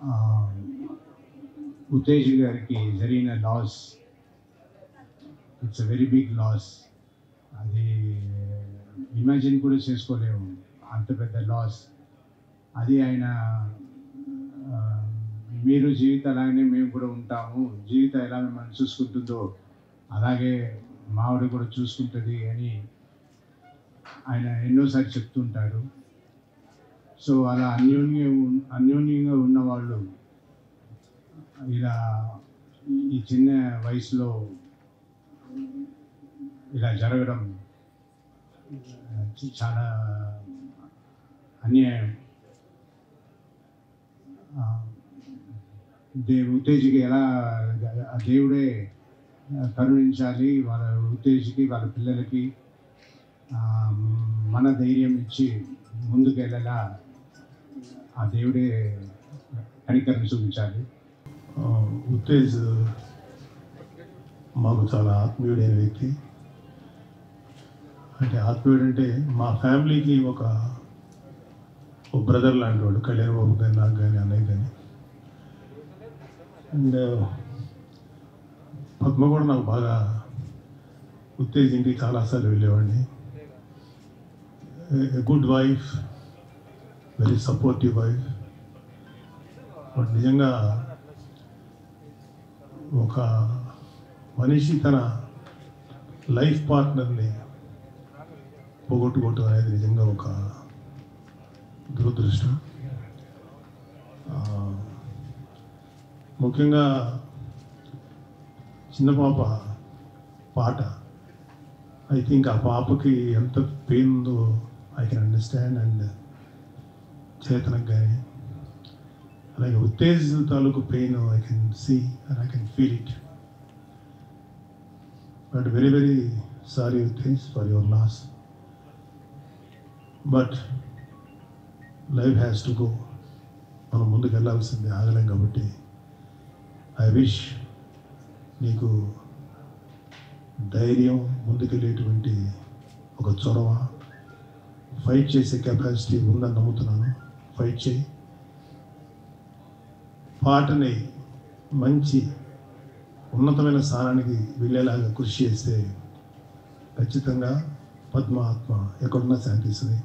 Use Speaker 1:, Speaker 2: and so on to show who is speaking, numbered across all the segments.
Speaker 1: ఉత్తేజ్ గారికి జరిగిన loss it's a very big loss అది ఇమాజిన్ కూడా చేసుకోలేము అంత పెద్ద లాస్ అది ఆయన ఆ, మీరు జీవితం అలాగనే మేము కూడా ఉంటాము జీవితం ఎలా మిమ్మల్ని చూసుకుంటుందో అలాగే మావిడ కూడా చూసుకుంటుంది అని ఆయన ఎన్నోసార్లు చెప్తుంటారు సో అలా అన్యోన్య అన్యోన్యంగా ఉన్నవాళ్ళు ఇలా ఈ చిన్న వయసులో ఇలా జరగడం ఆ, చాలా అన్యాయం ఆ, దే ఉత్తేజకి ఎలా ఆ దేవుడే కరుణించాలి వాళ్ళ ఉత్తేజకి వాళ్ళ పిల్లలకి ఆ, మన ధైర్యం ఇచ్చి ముందుకు వెళ్ళేలా ఆ దేవుడే కనికరణ చూపించాలి
Speaker 2: ఆ, ఉత్తేజ్ మాకు చాలా ఆత్మీయుడైన వ్యక్తి అంటే ఆత్మీయుడు అంటే మా ఫ్యామిలీకి ఒక ఒక బ్రదర్ లాంటి వాడు కళ్యాణ్ బాబు కానీ నాకు కానీ అన్నయ్య కానీ అండ్ పద్మ కూడా నాకు బాగా ఉత్తేజ్ ఇంటికి చాలాసార్లు వెళ్ళేవాడిని good wife very supportive wife but నిజంగా ఒక మనిషి తన లైఫ్ పార్ట్నర్ని పోగొట్టుకోవటం అనేది నిజంగా ఒక దురదృష్టం ఆ, ముఖ్యంగా చిన్న పాప పాట ఐ థింక్ ఆ పాపకి ఎంత పెయిన్ ఉందో ఐ కెన్ అండర్స్టాండ్ అండ్ చేతనకు కానీ అలాగే ఉత్తేజ్ తాలూకు pain I can see and I can feel it but very very sorry Uttej for your loss but life has to go మనం ముందుకు వెళ్ళాల్సింది ఆగలేం కాబట్టి ఐ విష్ నీకు ధైర్యం ముందుకెళ్ళేటువంటి ఒక చొరవ ఫైట్ చేసే కెపాసిటీ ఉందని నమ్ముతున్నాను ఫైట్ చేయి పాటని మంచి ఉన్నతమైన స్థానానికి వెళ్ళేలాగా కృషి చేస్తే ఖచ్చితంగా పద్మ ఆత్మ ఎక్కడున్నా శాంతిస్తుంది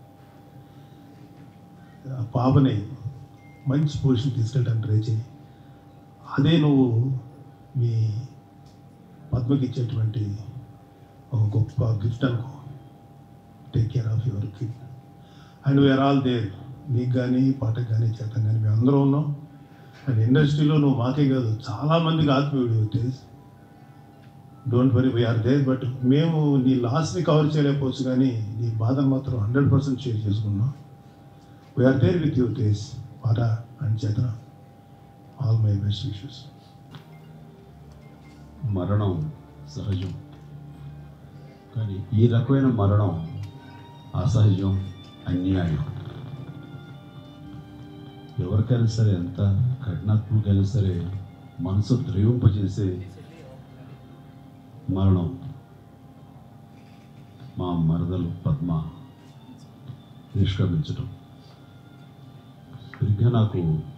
Speaker 2: ఆ పాపని మంచి పొజిషన్ తీసుకెళ్ళడానికి ట్రై చేయి అదే నువ్వు మీ పద్మకి ఇచ్చేటువంటి ఒక గొప్ప గిఫ్ట్ అనుకో take care of your kid and we're all there నీకు కానీ పాటకు కానీ చేతం కానీ మేము అందరం ఉన్నాం అండ్ ఇండస్ట్రీలో నువ్వు మాకే కాదు చాలా మందికి ఆత్మీయుడు Uttej don't worry we're there but మేము నీ లాస్ని కవర్ చేయలేకపోవచ్చు కానీ నీ బాధను మాత్రం హండ్రెడ్ పర్సెంట్ షేర్ చేసుకున్నాం we're there with you Tej పాట అండ్ చేతన ఆల్ మై బెస్ట్ విషెస్
Speaker 3: మరణం సహజం కానీ ఈ రకమైన మరణం అసహజం అన్యాయం ఎవరికైనా సరే ఎంత కఠినాత్మకైనా సరే మనసు ద్రవింపజేసే మరణం మా మరదలు పద్మ నిష్క్రమించడం సరిగ్గా నాకు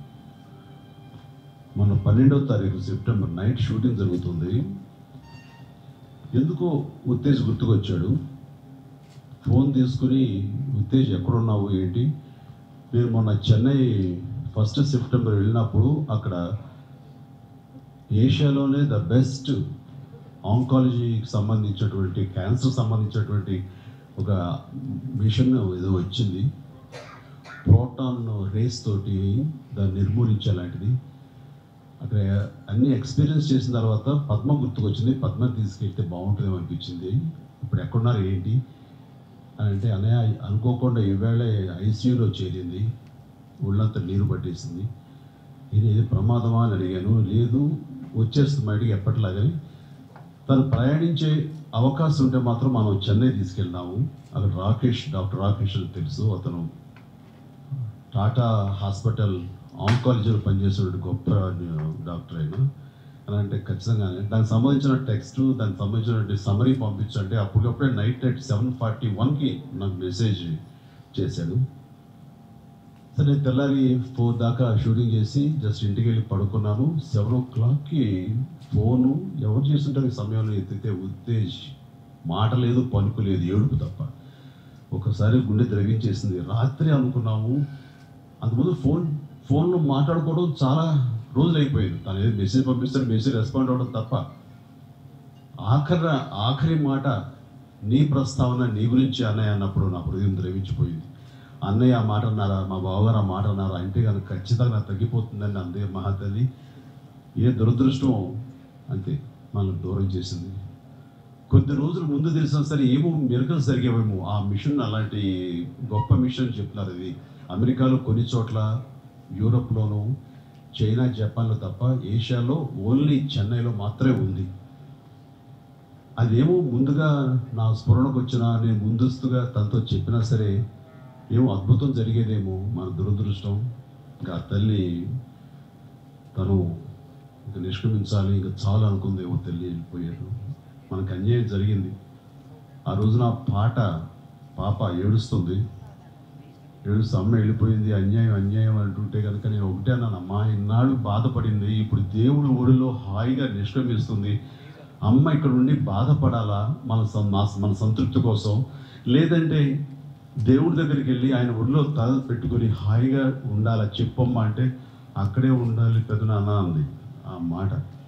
Speaker 3: మన పన్నెండవ తారీఖు సెప్టెంబర్ నైట్ షూటింగ్ జరుగుతుంది ఎందుకో ఉత్తేజ్ గుర్తుకొచ్చాడు ఫోన్ తీసుకుని ఉత్తేజ్ ఎక్కడున్నావు ఏంటి నేను మొన్న చెన్నై ఫస్ట్ సెప్టెంబర్ వెళ్ళినప్పుడు అక్కడ ఏషియాలోనే ద బెస్ట్ ఆంకాలజీకి సంబంధించినటువంటి క్యాన్సర్ సంబంధించినటువంటి ఒక మిషన్ ఏదో వచ్చింది ప్రోటాన్ రేస్ తోటి దాన్ని నిర్మూలించేలాంటిది అక్కడ అన్ని ఎక్స్పీరియన్స్ చేసిన తర్వాత పద్మ గుర్తుకొచ్చింది పద్మ తీసుకెళ్తే బాగుంటుందేమో అనిపించింది ఇప్పుడు ఎక్కడున్నారు ఏంటి అని అంటే అన్నయ్య అనుకోకుండా ఈవేళ ఐసీయూలో చేరింది ఒళ్ళంతా నీరు పట్టేసింది ఇది ఏది ప్రమాదమా అని అడిగాను లేదు వచ్చేస్తుంది బయటికి ఎప్పటిలాగని తను ప్రయాణించే అవకాశం ఉంటే మాత్రం మనం చెన్నై తీసుకెళ్ళినాము అక్కడ రాకేష్ డాక్టర్ రాకేష్ అని తెలుసు అతను టాటా హాస్పిటల్ ఆంకాలజీలో పనిచేసేటువంటి గొప్ప డాక్టర్ అయినా అని అంటే ఖచ్చితంగానే దానికి సంబంధించిన టెక్స్ట్ దానికి సంబంధించినటువంటి సమరీ పంపించంటే అప్పటికప్పుడే నైట్ నైట్ సెవెన్ ఫార్టీ వన్కి నాకు మెసేజ్ చేశాడు సరే తెల్లారి ఫోర్ దాకా షూటింగ్ చేసి జస్ట్ ఇంటికి వెళ్ళి పడుకున్నాను సెవెన్ ఓ క్లాక్కి ఫోను ఎవరు చేస్తుంటారు ఈ సమయంలో ఎత్తితే ఉద్దేశ్ మాట లేదు పలుకు లేదు ఏడుపు తప్ప ఒకసారి గుండె ద్రవించేసింది రాత్రి అనుకున్నాము అంతకుముందు ఫోన్ ఫోన్లో మాట్లాడుకోవడం చాలా రోజులు అయిపోయింది తను ఏదో మెసేజ్ పంపిస్తే మెసేజ్ రెస్పాండ్ అవ్వడం తప్ప ఆఖరి ఆఖరి మాట నీ ప్రస్తావన నీ గురించి అన్నయ్య అన్నప్పుడు నా హృదయం ద్రవించిపోయింది అన్నయ్య ఆ మాట అన్నారా మా బావగారు ఆ మాట అన్నారా అంటే కనుక ఖచ్చితంగా నాకు తగ్గిపోతుందని అందే మహాతల్లి ఏ దురదృష్టం అంతే మనల్ని దూరం చేసింది కొద్ది రోజులు ముందు తెలిసినా సరే ఏమో మెరుకలు జరిగేవేమో ఆ మిషన్ అలాంటి గొప్ప మిషన్ చెప్తున్నారు ఇది అమెరికాలో కొన్ని చోట్ల యూరోప్లోను చైనా జపాన్లో తప్ప ఏషియాలో ఓన్లీ చెన్నైలో మాత్రమే ఉంది అదేమో ముందుగా నా స్ఫురణకు వచ్చిన నేను ముందస్తుగా తనతో చెప్పినా సరే ఏమో అద్భుతం జరిగేదేమో మన దురదృష్టం ఇంకా ఆ తల్లి తను ఇంకా నిష్క్రమించాలి ఇంకా చాలు అనుకుందేమో తల్లి వెళ్ళిపోయారు మనకు అన్యాయం జరిగింది ఆ రోజున ఆ పాట పాప ఏడుస్తుంది ఏడుస్తూ అమ్మ వెళ్ళిపోయింది అన్యాయం అన్యాయం అంటుంటే కనుక నేను ఒకటే అన్నాను అమ్మా ఇన్నాళ్ళు బాధపడింది ఇప్పుడు దేవుడు ఊరిలో హాయిగా నిష్క్రమిస్తుంది అమ్మ ఇక్కడ ఉండి బాధపడాలా మన సం- మా- మన సంతృప్తి కోసం లేదంటే దేవుడి దగ్గరికి వెళ్ళి ఆయన ఒడిలో తల పెట్టుకొని హాయిగా ఉండాలా చెప్పమ్మా అంటే అక్కడే ఉండాలి పెదనాన్న అంది ఆ మాట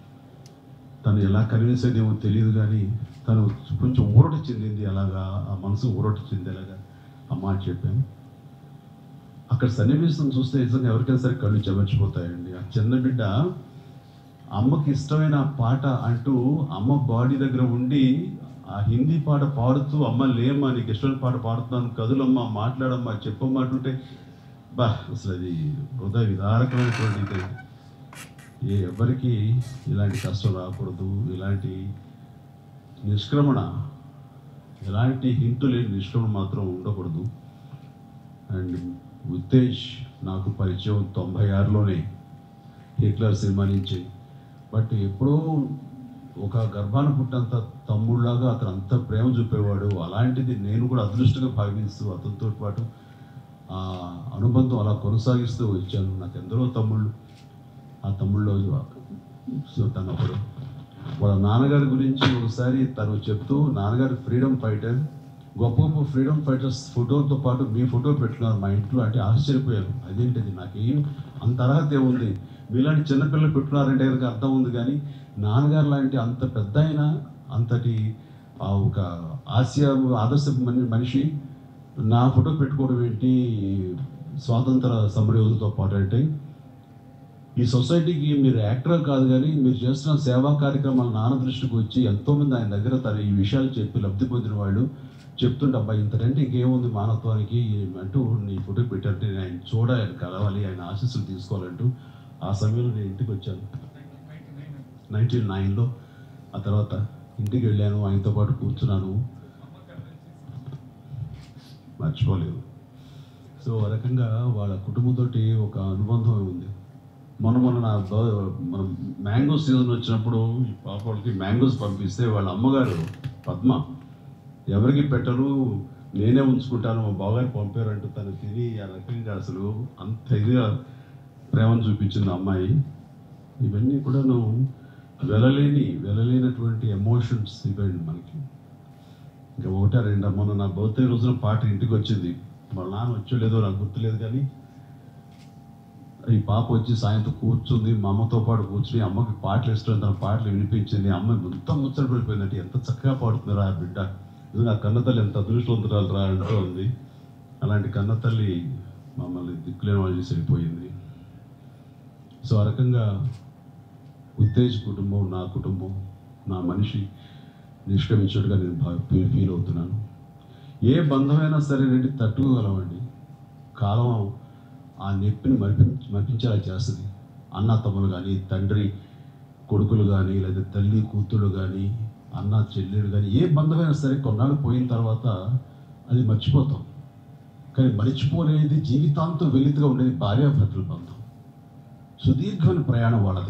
Speaker 3: తను ఎలా కనిపించేదేమో తెలియదు కానీ తను కొంచెం ఊరట చెందింది అలాగా ఆ మనసు ఊరట చెందేలాగా ఆ మాట చెప్పాను అక్కడ సన్నివేశం చూస్తే నిజంగా ఎవరికైనా సరే కళ్ళు చెమర్చిపోతాయండి ఆ చిన్న బిడ్డ అమ్మకి ఇష్టమైన ఆ పాట అంటూ అమ్మ బాడీ దగ్గర ఉండి ఆ హిందీ పాట పాడుతూ అమ్మ లేమ్మా నీకు ఇష్టమైన పాట పాడుతున్నాను కదులమ్మా మాట్లాడమ్మా చెప్పమ్మా అంటుంటే బా అసలు అది హృదయ విదారకమైనటువంటి ఇది. ఏ ఎవరికి ఇలాంటి కష్టం రాకూడదు ఇలాంటి నిష్క్రమణ ఎలాంటి హింతు లేని నిష్క్రమణ మాత్రం ఉండకూడదు అండ్ ఉత్తేజ్ నాకు పరిచయం తొంభై ఆరులోనే హిట్లర్ సినిమా నుంచి బట్ ఎప్పుడో ఒక గర్భాన పుట్టంత తమ్ముళ్ళలాగా అతను అంత ప్రేమ చూపేవాడు అలాంటిది నేను కూడా అదృష్టంగా భావిస్తూ అతనితో పాటు ఆ అనుబంధం అలా కొనసాగిస్తూ వచ్చాను నాకు ఎందరో తమ్ముళ్ళు ఆ తమ్ముళ్ళు సో తను ఒకడు వాళ్ళ నాన్నగారి గురించి ఒకసారి తను చెప్తూ నాన్నగారు ఫ్రీడమ్ ఫైటర్ గొప్ప గొప్ప ఫ్రీడమ్ ఫైటర్స్ ఫోటోతో పాటు మీ ఫోటో పెట్టుకున్నారు మా ఇంట్లో అంటే ఆశ్చర్యపోయారు అదేంటిది నాకేం అంత అర్హత ఏముంది మీలాంటి చిన్నపిల్లలు పెట్టుకున్నారంటే కనుక అర్థం ఉంది కానీ నాన్నగారు లాంటి అంత పెద్ద ఆయన అంతటి ఆ ఒక ఆసియా ఆదర్శ మని- మనిషి నా ఫోటో పెట్టుకోవడం ఏంటి స్వాతంత్ర సమరయోధులతో పాటు అంటే ఈ సొసైటీకి మీరు యాక్టర్ కాదు కానీ మీరు చేస్తున్న సేవా కార్యక్రమాలు నాన్న దృష్టికి వచ్చి ఎంతోమంది ఆయన దగ్గర తన ఈ విషయాలు చెప్పి లబ్ధి పొందిన వాళ్ళు చెప్తుంటే అబ్బాయి ఇంతకంటే ఇంకేముంది మానవత్వానికి అంటూ నీ ఫోటో పెట్టంటే నేను ఆయన చూడాలి ఆయన కలవాలి ఆయన ఆశీస్సులు తీసుకోవాలంటూ ఆ సమయంలో నేను ఇంటికి వచ్చాను నైన్టీన్ నైన్లో ఆ తర్వాత ఇంటికి వెళ్ళాను ఆయనతో పాటు కూర్చున్నాను మర్చిపోలేదు సో ఆ రకంగా వాళ్ళ కుటుంబంతోటి ఒక అనుబంధం ఉంది మొన్న మొన్న నా బ- మన మ్యాంగో సీజన్ వచ్చినప్పుడు ఈ పాప వాళ్ళకి మ్యాంగోస్ పంపిస్తే వాళ్ళ అమ్మగారు పద్మ ఎవరికి పెట్టరు నేనే ఉంచుకుంటాను మా బావగారు పంపారంటూ తను తిని ఆ రకంగా అసలు అంత ఇదిగా ప్రేమను చూపించింది ఆ అమ్మాయి ఇవన్నీ కూడాను వెళ్ళలేని వెళ్ళలేనటువంటి ఎమోషన్స్ ఇవ్వండి మనకి ఇంకా ఒకటా రెండా మొన్న నా బర్త్డే రోజున పాట ఇంటికి వచ్చింది వాళ్ళ నాన్న వచ్చో లేదో నాకు గుర్తులేదు కానీ ఈ పాప వచ్చి సాయంత్రం కూర్చుంది మా అమ్మతో పాటు కూర్చుని అమ్మకి పాటలు ఇష్టం తన పాటలు వినిపించింది అమ్మ ఎంత ముచ్చట పడిపోయిందంటే ఎంత చక్కగా పాడుతుందిరా ఆ బిడ్డ ఇది నా కన్నతల్లి ఎంత అదృష్టవంతురాలు రా అంటూ ఉంది అలాంటి కన్నతల్లి మమ్మల్ని దిక్కులేని వాళ్ళు చేసి వెళ్ళిపోయింది సో ఆ రకంగా ఉత్తేజ్ కుటుంబం నా కుటుంబం నా మనిషి నిష్క్రమించినట్టుగా నేను భా ఫీ- ఫీల్ అవుతున్నాను ఏ బంధమైనా సరేనండి తట్టుకోగలమండి కాలం ఆ నొప్పిని మరిపి మరిపించేలా చేస్తుంది అన్న తమ్ములు కానీ తండ్రి కొడుకులు కానీ లేదా తల్లి కూతురు కానీ అన్న చెల్లెలు కానీ ఏ బంధమైనా సరే కొన్నాళ్ళు పోయిన తర్వాత అది మర్చిపోతాం కానీ మర్చిపోలేనిది జీవితాంతం వెలితిగా ఉండేది భార్యాభర్తల బంధం సుదీర్ఘమైన ప్రయాణం వాళ్ళది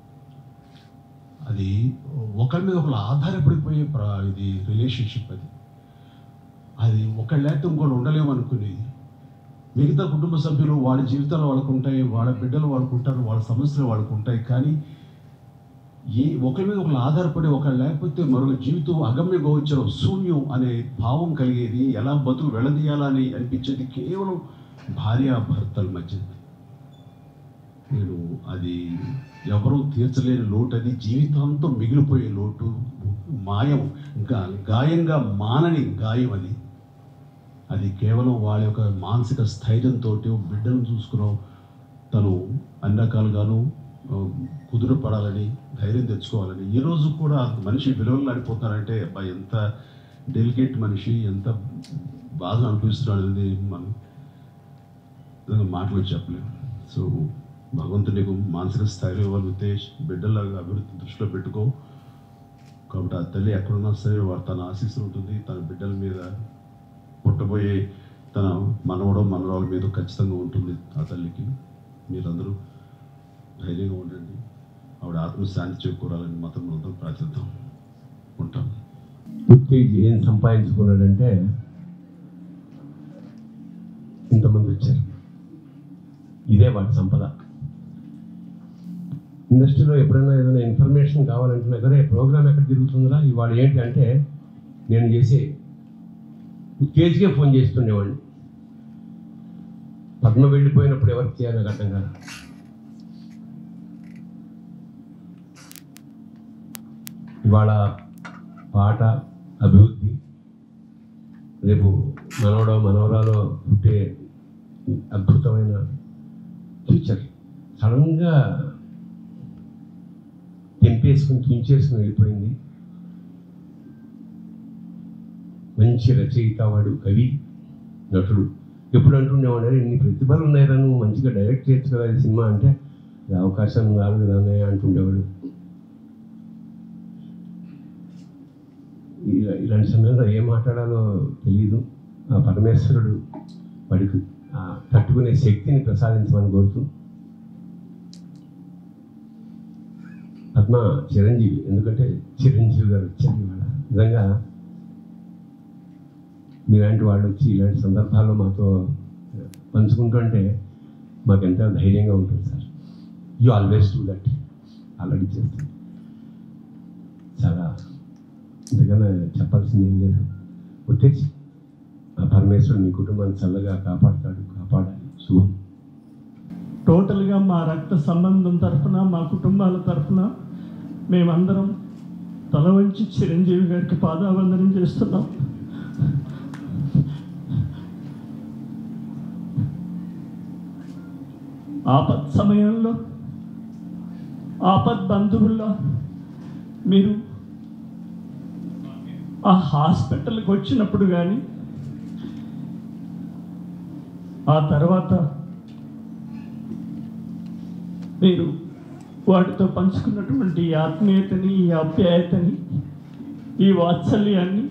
Speaker 3: అది ఒకరి మీద ఒకరు ఆధారపడిపోయే ప్ర ఇది రిలేషన్షిప్ అది అది ఒకళ్ళు లేకపోతే ఇంకోళ్ళు ఉండలేము అనుకునేది మిగతా కుటుంబ సభ్యులు వాళ్ళ జీవితాలు వాళ్ళకు ఉంటాయి వాళ్ళ బిడ్డలు వాళ్ళకు ఉంటారు వాళ్ళ సమస్యలు వాళ్ళకు ఉంటాయి కానీ ఏ ఒకరి మీద ఒకరు ఆధారపడి ఒకరు లేకపోతే మరొక జీవితం అగమ్య గోచరం శూన్యం అనే భావం కలిగేది ఎలా బతుకు వెళ్ళదీయాలని అనిపించేది కేవలం భార్య భర్తల మధ్య నేను అది ఎవరూ తీర్చలేని లోటు అది జీవితాంతం మిగిలిపోయే లోటు మాయం ఇంకా గాయంగా మానని గాయం అది అది కేవలం వాళ్ళ యొక్క మానసిక స్థైర్యంతో బిడ్డను చూసుకునో తను అన్ని రకాలుగాను ఆ, కుదురపడాలని ధైర్యం తెచ్చుకోవాలని ఈ రోజు కూడా మనిషి విలువలు ఆడిపోతారంటే అబ్బా ఎంత డెలికేట్ మనిషి ఎంత బాధ అనిపిస్తున్నాడు అనేది మనం నిజంగా మాటలు చెప్పలేము సో భగవంతుడు నీకు మానసిక స్థైర్యం ఇవ్వాలి ఉద్దేశ్ బిడ్డల అభివృద్ధి దృష్టిలో పెట్టుకో కాబట్టి ఆ తల్లి ఎక్కడున్నా సరే వాడు తన ఆశీస్సులు ఉంటుంది తన బిడ్డల మీద పుట్టబోయే తన మనవడం మనవరాల మీద ఖచ్చితంగా ఉంటుంది ఆ తల్లికి మీరందరూ ధైర్యంగా ఉండండి ఆవిడ ఆత్మశాంతి చేకూరాలని మాత్రం అందరం ప్రార్థిద్దాం ఉంటాం
Speaker 4: ఉత్తేజ్ ఏం సంపాదించుకున్నాడంటే ఇంతమంది వచ్చారు ఇదే వాడి సంపద ఇండస్ట్రీలో ఎప్పుడైనా ఏదైనా ఇన్ఫర్మేషన్ కావాలంటే దగ్గర ప్రోగ్రామ్ ఎక్కడ తిరుగుతుందా ఇవాళ ఏంటి అంటే నేను చేసే ఉత్తేజ్కే ఫోన్ చేస్తుండేవాడిని పద్మ వెళ్ళిపోయినప్పుడు ఎవరికి చేయాలి నాకు అర్థం కాదు ఇవాళ పాట అభివృద్ధి రేపు మనవడో మనవరాలో పుట్టే అద్భుతమైన ఫ్యూచర్ సడన్గా తెంపేసుకుని తుంచేసుకుని వెళ్ళిపోయింది మంచి రచయిత వాడు కవి నటుడు ఎప్పుడు అంటుండేవాడు "అరే, ఇన్ని ప్రతిభలు ఉన్నాయిరా నువ్వు మంచిగా డైరెక్ట్ చేయొచ్చు కదా ఈ సినిమా అంటే "ఇది అవకాశం రాదు కదా అన్నయ్య" అంటుండేవాడు ఇలా- ఇలాంటి సమయంలో ఏం మాట్లాడాలో తెలియదు ఆ పరమేశ్వరుడు వాడికి ఆ తట్టుకునే శక్తిని ప్రసాదించమని కోరుతూ పద్మ చిరంజీవి ఎందుకంటే చిరంజీవి గారు వచ్చారు ఇవాళ నిజంగా మీలాంటి వాళ్ళు వచ్చి ఇలాంటి సందర్భాల్లో మాతో పంచుకుంటుంటే మాకు ఎంత ధైర్యంగా ఉంటుంది sir you always do that already చేస్తాం చాలా ఇంతకన్నా చెప్పాల్సింది ఏం లేదు ఉత్తేజ్ ఆ పరమేశ్వరుడు మీ కుటుంబాన్ని చల్లగా కాపాడుతాడు కాపాడాలి శుభం
Speaker 5: టోటల్గా మా రక్త సంబంధం తరఫున మా కుటుంబాల తరఫున మేమందరం తల వంచి చిరంజీవి గారికి పాదావందనం చేస్తున్నాం ఆపత్ సమయంలో ఆపత్ బంధువుల్లో మీరు ఆ హాస్పిటల్కి వచ్చినప్పుడు కానీ ఆ తర్వాత మీరు వాటితో పంచుకున్నటువంటి ఈ ఆత్మీయతని ఈ ఆప్యాయతని ఈ వాత్సల్యాన్ని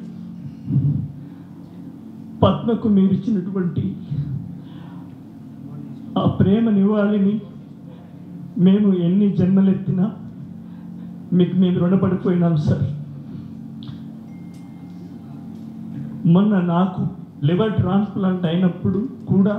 Speaker 5: పద్మకు మీరు ఇచ్చినటువంటి ఆ ప్రేమ నివాళిని మేము ఎన్ని జన్మలెత్తినా మీకు మేము రుణపడిపోయినాం సార్ మొన్న నాకు లివర్ ట్రాన్స్ప్లాంట్ అయినప్పుడు కూడా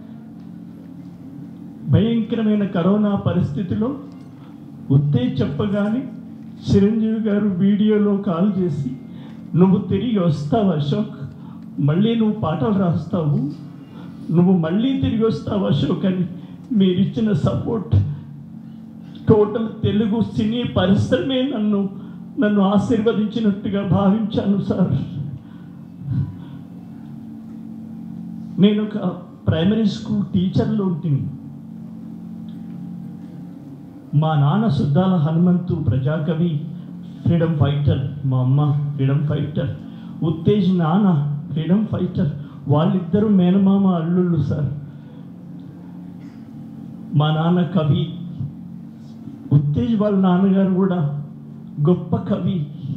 Speaker 5: భయంకరమైన కరోనా పరిస్థితిలో ఉత్తే చెప్పగానే చిరంజీవి గారు వీడియోలో కాల్ చేసి నువ్వు తిరిగి వస్తావు అశోక్ మళ్ళీ నువ్వు పాటలు రాస్తావు నువ్వు మళ్ళీ తిరిగి వస్తావు అశోక్ అని మీరిచ్చిన సపోర్ట్ టోటల్ తెలుగు సినీ పరిశ్రమే నన్ను నన్ను ఆశీర్వదించినట్టుగా భావించాను సార్ నేను ఒక ప్రైమరీ స్కూల్ టీచర్లో ఉంటుంది మా నాన్న సుద్దాల హనుమంతు ప్రజాకవి ఫ్రీడమ్ ఫైటర్ మా అమ్మ ఫ్రీడమ్ ఫైటర్ ఉత్తేజ్ నాన్న ఫ్రీడమ్ ఫైటర్ వాళ్ళిద్దరూ మేనమామ అల్లుళ్ళు సార్ మా నాన్న కవి ఉత్తేజ్ వాళ్ళ నాన్నగారు కూడా గొప్ప కవి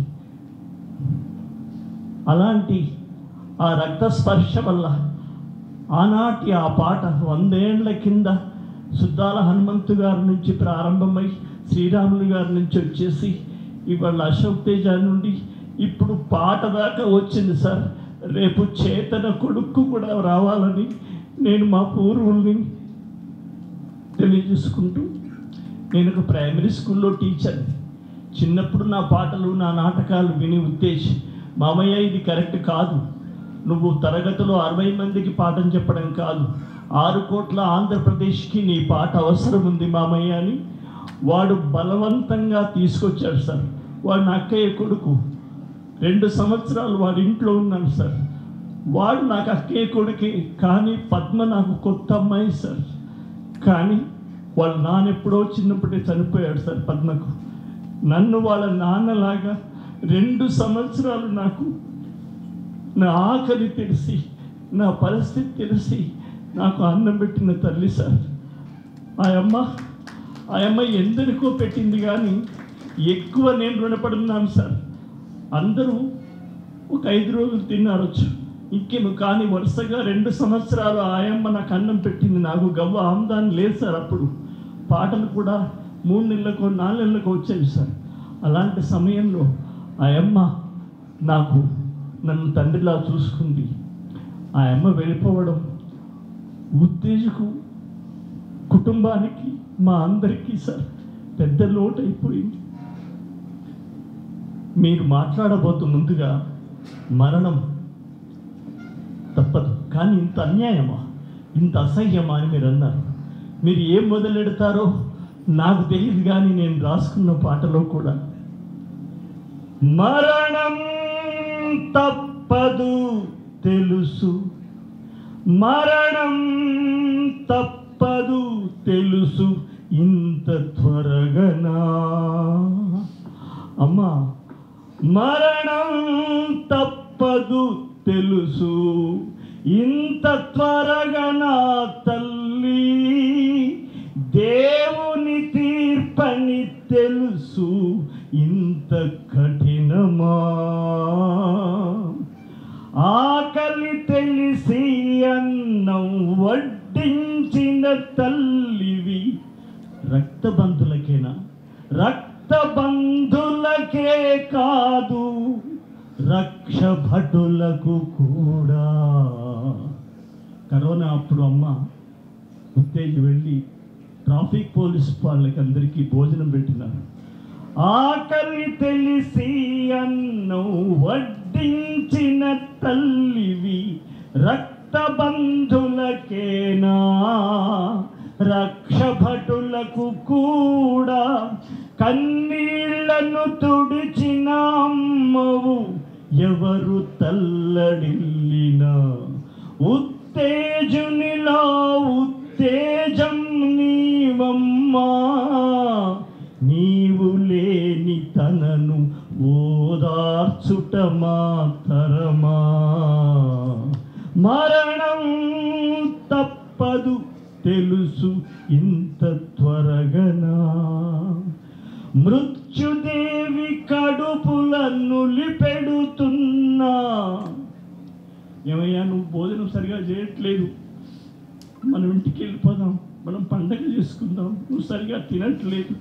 Speaker 5: అలాంటి ఆ రక్త స్పర్శ వల్ల ఆనాటి ఆ పాట వందేళ్ల కింద సుద్దాల హనుమంతు గారి నుంచి ప్రారంభమై శ్రీరాములు గారి నుంచి వచ్చేసి ఇవాళ అశోక్ తేజ నుండి ఇప్పుడు పాట దాకా వచ్చింది సార్ రేపు చేతన కొడుకు కూడా రావాలని నేను మా పూర్వుల్ని తెలియజేసుకుంటూ నేను ఒక ప్రైమరీ స్కూల్లో టీచర్ని చిన్నప్పుడు నా పాటలు నా నాటకాలు విని ఉద్దేశి మామయ్య ఇది కరెక్ట్ కాదు నువ్వు తరగతిలో అరవై మందికి పాఠం చెప్పడం కాదు ఆరు కోట్ల ఆంధ్రప్రదేశ్కి నీ పాట అవసరం ఉంది మామయ్య అని వాడు బలవంతంగా తీసుకొచ్చాడు సార్ వాడు నా అక్కయ్య కొడుకు రెండు సంవత్సరాలు వాడి ఇంట్లో ఉన్నాను సార్ వాడు నాకు అక్కయ్య కొడుకే కానీ పద్మ నాకు కొత్త అమ్మాయి సార్ కానీ వాళ్ళ నాన్న ఎప్పుడో చిన్నప్పుడే చనిపోయాడు సార్ పద్మకు నన్ను వాళ్ళ నాన్నలాగా రెండు సంవత్సరాలు నాకు నా ఆకలి తెలిసి నా పరిస్థితి తెలిసి నాకు అన్నం పెట్టిన తల్లి సార్ ఆ అమ్మ ఆ అమ్మ ఎందరికో పెట్టింది కానీ ఎక్కువ నేను రుణపడున్నాను సార్ అందరూ ఒక ఐదు రోజులు తిన్నారొచ్చు ఇంకేమో కానీ వరుసగా రెండు సంవత్సరాలు ఆయమ్మ నాకు అన్నం పెట్టింది నాకు గవ్వ ఆమ్దాన్ని లేదు సార్ అప్పుడు పాటలు కూడా మూడు నెలలకు నాలుగు నెలలకు వచ్చేవి సార్ అలాంటి సమయంలో ఆయమ్మ నాకు నన్ను తండ్రిలా చూసుకుంది ఆ అమ్మ వెళ్ళిపోవడం ఉత్తేజకు కుటుంబానికి మా అందరికీ సార్ పెద్ద లోటు అయిపోయింది మీరు మాట్లాడబోతు ముందుగా మరణం తప్పదు కానీ ఇంత అన్యాయమా ఇంత అసహ్యమా అని మీరు అన్నారు మీరు ఏం మొదలెడతారో నాకు తెలియదు కానీ నేను రాసుకున్న పాటలో కూడా మరణం తప్పదు తెలుసు మరణం తప్పదు తెలుసు ఇంత త్వరగనా అమ్మా మరణం తప్పదు తెలుసు ఇంత త్వరగా నా తల్లి దేవుని తీర్పని తెలుసు ఇంత కఠినమా ఆకలి తెలిసి అన్నం వడ్డించిన తల్లివి రక్తబంధులకేనా రక్తబంధులకే కాదు రక్ష భటులకు కూడా కరోనా అప్పుడు అమ్మ ఉత్తేజి వెళ్ళి ట్రాఫిక్ పోలీస్ వాళ్ళకి అందరికీ భోజనం పెట్టినారు ఆకలి తెలిసి అన్నం వడ్డించిన తల్లివి రక్తబంధులకేనా రక్షభటులకు కూడా కన్నీళ్లను తుడిచిన అమ్మవు ఎవరు తల్లడిల్లినా ఉత్తేజునిలో ఉత్తేజం నీవమ్మా నీవు లేని తనను ఓదార్చుట మాతరమా మరణం తప్పదు తెలుసు ఇంత త్వరగనా మృత్యుదేవి కడుపులను లిపెడుతున్నా ఏమయ్యా నువ్వు భోజనం సరిగా చేయట్లేదు మనం ఇంటికి వెళ్ళిపోదాం మనం పండగ చేసుకుందాం నువ్వు సరిగా తినట్లేదు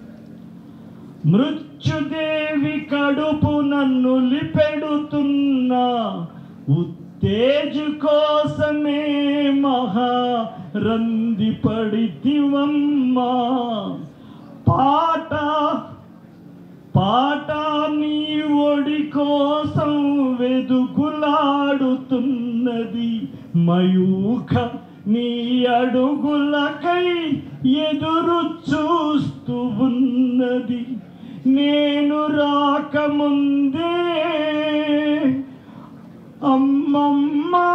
Speaker 5: మృత్యుదేవి కడుపు నన్ను లిపెడుతున్నా ఉత్తేజు కోసమే మహా రంది పడితివమ్మా పాట పాట నీ ఒడి కోసం వెదుకులాడుతున్నది మయూఖ నీ అడుగులకై ఎదురు చూస్తూ ఉన్నది నేను రాకముందే అమ్మమ్మా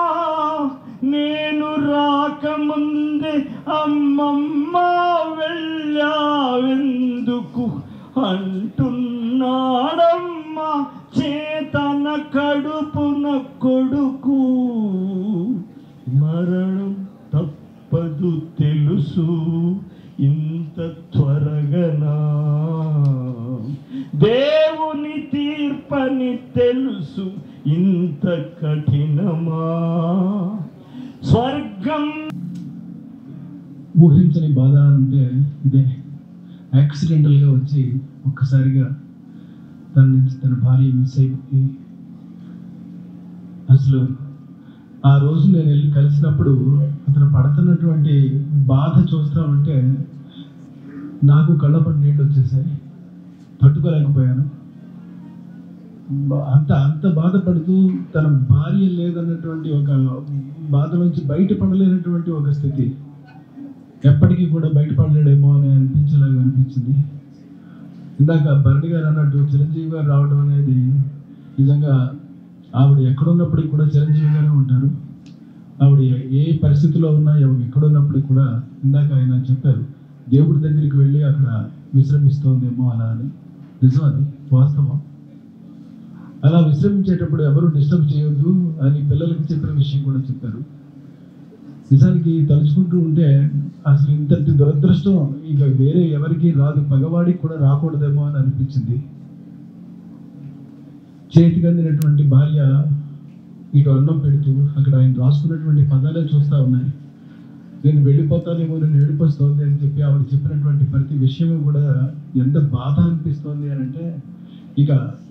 Speaker 5: నేను రాకముందే అమ్మమ్మ వెళ్ళావెందుకు అంటున్నాడమ్మ చేతన కడుపున కొడుకు మరణం తప్పదు తెలుసు ఇంత త్వరగనా దేవుని తీర్పని తెలుసు ఇంత కఠినమా స్వర్గం
Speaker 6: ఊహించని బాధ అంటే ఇదే యాక్సిడెంటల్గా వచ్చి ఒక్కసారిగా తన నుంచి తన భార్య మిస్ అయిపోయి అసలు ఆ రోజు నేను వెళ్ళి కలిసినప్పుడు అతను పడుతున్నటువంటి బాధ చూస్తా ఉంటే నాకు కళ్ళపడి నీళ్ళు వచ్చేసాయి తట్టుకోలేకపోయాను బ- అంత అంత బాధపడుతూ తన భార్య లేదన్నటువంటి ఒక బాధ నుంచి బయటపడలేనటువంటి ఒక స్థితి ఎప్పటికీ కూడా బయటపడలేడేమో అని అనిపించేలాగా అనిపించింది ఇందాక భరణి గారు అన్నట్టు చిరంజీవి గారు రావడం అనేది నిజంగా ఆవిడ ఎక్కడున్నప్పటికీ కూడా చిరంజీవిగానే ఉంటారు ఆవిడ ఏ పరిస్థితిలో ఉన్నా ఎవ- ఎక్కడున్నప్పటికీ కూడా ఇందాక ఆయన చెప్పారు దేవుడి దగ్గరికి వెళ్ళి అక్కడ విశ్రమిస్తోందేమో అలా అని నిజం అది వాస్తవం అలా విశ్రమించేటప్పుడు ఎవరు డిస్టర్బ్ చేయొద్దు అని పిల్లలకి చెప్పిన విషయం కూడా చెప్పారు నిజానికి తలుచుకుంటూ ఉంటే అసలు ఇంతటి దురదృష్టం ఇక వేరే ఎవరికి రాదు పగవాడికి కూడా రాకూడదేమో అని అనిపించింది చేతికి అందినటువంటి భార్య ఇటు అన్నం పెడుతూ అక్కడ ఆయన రాసుకున్నటువంటి పదాలే చూస్తూ ఉన్నాయి నేను వెళ్ళిపోతానేమో నేను ఏడిపోస్తోంది అని చెప్పి ఆవిడ చెప్పినటువంటి ప్రతి విషయం కూడా ఎంత బాధ అనిపిస్తోంది అని అంటే ఇక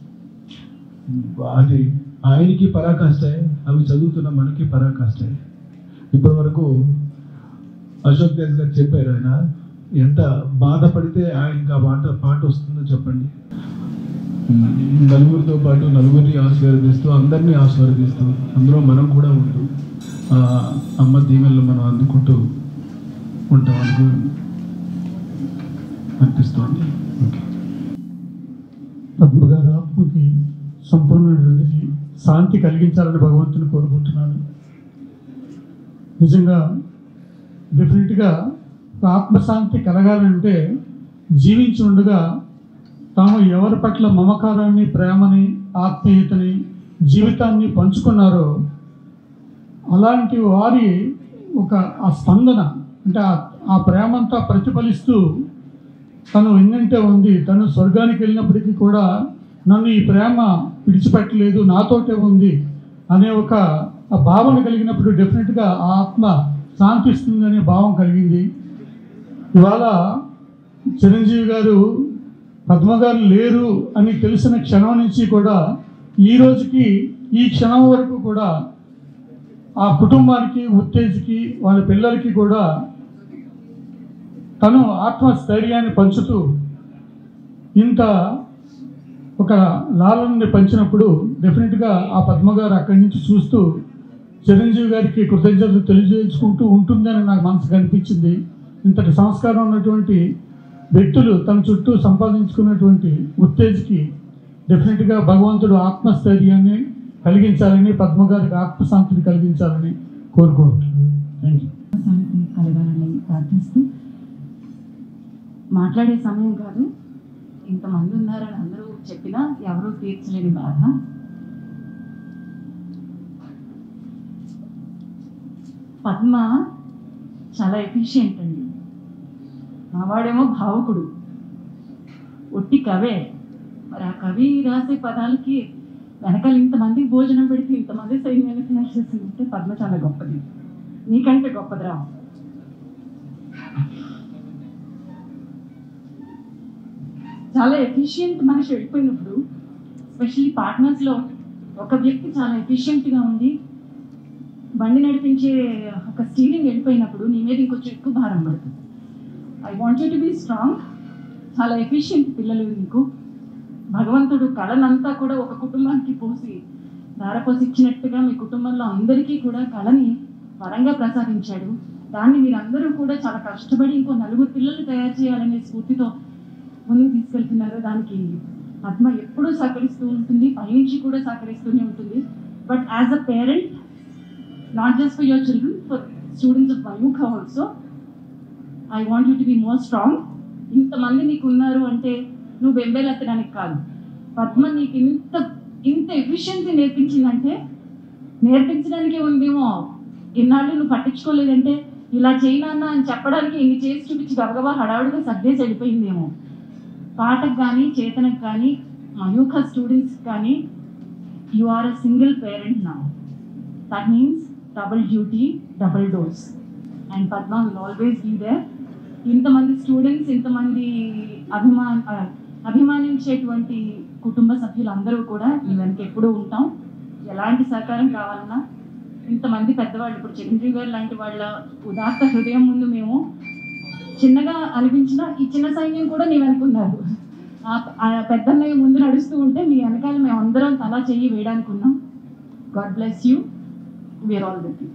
Speaker 6: అది ఆయనకి పరాకాష్టే అవి చదువుతున్న మనకి పరాకాష్టే ఇప్పటి వరకు అశోక్ తేజ్ గారు చెప్పారు ఆయన ఎంత బాధపడితే ఆయనకి ఆ పాట పాట వస్తుందో చెప్పండి నలుగురితో పాటు నలుగురిని ఆశీర్వదిస్తూ అందరినీ ఆశీర్వదిస్తూ అందులో మనం కూడా ఉంటూ ఆ అమ్మ దీవెనలు మనం అందుకుంటూ ఉంటాం అనుకు అనిపిస్తోంది ఓకే
Speaker 7: పద్మ గారు ఆత్మకి సంపూర్ణమైనటువంటి శాంతి కలిగించాలని భగవంతుని కోరుకుంటున్నాను నిజంగా డెఫినెట్గా ఒక ఆత్మశాంతి కలగాలంటే జీవించి ఉండగా తాము ఎవరి పట్ల మమకారాన్ని ప్రేమని ఆత్మీయతని జీవితాన్ని పంచుకున్నారో అలాంటి వారి ఒక ఆ స్పందన అంటే ఆ- ఆ ప్రేమంతా ప్రతిఫలిస్తూ తను ఎన్నంటే ఉంది తను స్వర్గానికి వెళ్ళినప్పటికీ కూడా నన్ను ఈ ప్రేమ విడిచిపెట్టలేదు నాతోటే ఉంది అనే ఒక ఆ భావన కలిగినప్పుడు డెఫినెట్గా ఆ ఆత్మ శాంతిస్తుంది అనే భావం కలిగింది ఇవాళ చిరంజీవి గారు పద్మ గారు లేరు అని తెలిసిన క్షణం నుంచి కూడా ఈ రోజుకి ఈ క్షణం వరకు కూడా ఆ కుటుంబానికి ఉత్తేజకి వాళ్ళ పిల్లలకి కూడా తను ఆత్మస్థైర్యాన్ని పంచుతూ ఇంత ఒక లాలన్ని పంచినప్పుడు డెఫినెట్గా ఆ పద్మ గారు అక్కడి నుంచి చూస్తూ చిరంజీవి గారికి కృతజ్ఞతలు తెలియజేసుకుంటూ ఉంటుందని నాకు మనసుకు అనిపించింది ఇంతటి సంస్కారం ఉన్నటువంటి వ్యక్తులు తన చుట్టూ సంపాదించుకున్నటువంటి ఉత్తేజ్కి డెఫినెట్గా భగవంతుడు ఆత్మస్థైర్యాన్ని కలిగించాలని పద్మ గారికి ఆత్మశాంతిని కలిగించాలని కోరుకుంటున్నాను థ్యాంక్ యూ
Speaker 8: శాంతి కలగాలని ప్రార్థిస్తూ మాట్లాడే సమయం కాదు ఇంతమంది ఉన్నారని అందరూ చెప్పినా ఎవరూ తీర్చలేని బాధ పద్మ చాలా ఎఫిషియెంట్ అండి మావాడేమో భావుకుడు ఒట్టి కవే మరి ఆ కవి రాసే పదాలకి వెనకాల ఇంతమందికి భోజనం పెడితే ఇంతమంది సైన్యాన్ని తయారు చేసిందంటే పద్మ చాలా గొప్పది నీకంటే గొప్పదిరా చాలా ఎఫిషియెంట్ మనిషి వెళ్ళిపోయినప్పుడు ఎస్పెషల్లీ పార్ట్నర్స్లో ఒక వ్యక్తి చాలా ఎఫిషియెంట్గా ఉండి బండి నడిపించే ఒక స్టీరింగ్ వెళ్ళిపోయినప్పుడు నీ మీద ఇంకొంచెం ఎక్కువ భారం పడుతుంది I want you to be strong చాలా ఎఫిషియెంట్ పిల్లలు నీకు భగవంతుడు కళనంతా కూడా ఒక కుటుంబానికి పోసి ధారపోసి ఇచ్చినట్టుగా మీ కుటుంబంలో అందరికీ కూడా కళని వరంగా ప్రసాదించాడు దాన్ని మీరందరూ కూడా చాలా కష్టపడి ఇంకో నలుగురు పిల్లలు తయారు చేయాలనే స్ఫూర్తితో ముందుకు తీసుకెళ్తున్నారు దానికి పద్మ ఎప్పుడూ సహకరిస్తూ ఉంటుంది పైనుంచి కూడా సహకరిస్తూనే ఉంటుంది but as a parent not just for your children for students of Mayukha also I want you to be more strong ఇంతమంది నీకు ఉన్నారు అంటే నువ్వు బెంబేలెత్తడానికి కాదు పద్మ నీకు ఇంత ఇంత ఎఫిషియన్సీ నేర్పించిందంటే నేర్పించడానికే ఉందేమో ఇన్నాళ్ళు నువ్వు పట్టించుకోలేదంటే ఇలా చేయనన్నా అని చెప్పడానికి ఇన్ని చేసి చూపించి గబగబా హడావుడిగా సర్దేసి వెళ్ళిపోయిందేమో పాటకు కానీ చేతనకు కానీ మయూఖ స్టూడెంట్స్ కానీ you are a single parent నా that means double duty double dose and Padma will always be there ఇంతమంది స్టూడెంట్స్ ఇంతమంది అభిమా ఆ, అభిమానించేటువంటి కుటుంబ సభ్యులందరూ కూడా మీ వెనక ఎప్పుడూ ఉంటాం ఎలాంటి సహకారం కావాలన్నా ఇంతమంది పెద్దవాళ్ళు ఇప్పుడు చిరంజీవి గారు లాంటి వాళ్ళ ఉదాత్త హృదయం ముందు మేము చిన్నగా అనిపించిన ఈ చిన్న సైన్యం కూడా నీవు అనుకున్నారు ఆ పెద్దన్నయ్య ముందు నడుస్తూ ఉంటే మీ వెనకాల మేము అందరం తలా చెయ్యి వేయడానికి ఉన్నాం God bless you we are all with you